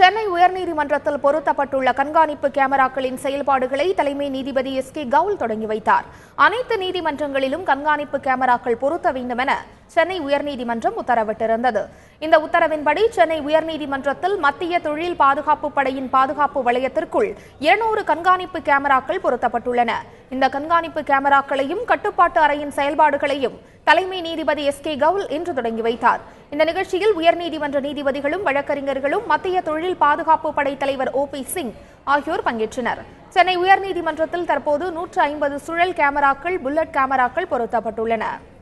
சென்னை உயர்நீதிமன்றத்தில் பொருத்தப்பட்டுள்ள கண்காணிப்பு கேமராக்களின் செயல்பாடுகளை தலைமை நீதிபதி எஸ் கே கவுல் தொடங்கி வைத்தார் அனைத்து நீதிமன்றங்களிலும் கண்காணிப்பு கேமராக்கள் பொருத்த வேண்டும் என சென்னை உயர்நீதிமன்றம் உத்தரவிட்டிருந்தது இந்த உத்தரவின்படி சென்னை உயர்நீதிமன்றத்தில் மத்திய தொழில் பாதுகாப்பு படையின் பாதுகாப்பு வளையத்திற்குள் இருநூறு கண்காணிப்பு கேமராக்கள் பொருத்தப்பட்டுள்ளன இந்த கண்காணிப்பு கேமராக்களையும் கட்டுப்பாட்டு அறையின் செயல்பாடுகளையும் தலைமை நீதிபதி எஸ் கே கவுல் இன்று தொடங்கி வைத்தார் இந்த நிகழ்ச்சியில் உயர்நீதிமன்ற நீதிபதிகளும் வழக்கறிஞர்களும் மத்திய தொழில் பாதுகாப்பு படை தலைவர் ஓ பி சிங் ஆகியோர் பங்கேற்றனர் சென்னை உயர்நீதிமன்றத்தில் தற்போது நூற்று ஐம்பது சுழல் கேமராக்கள் புல்லட் கேமராக்கள் பொருத்தப்பட்டுள்ளன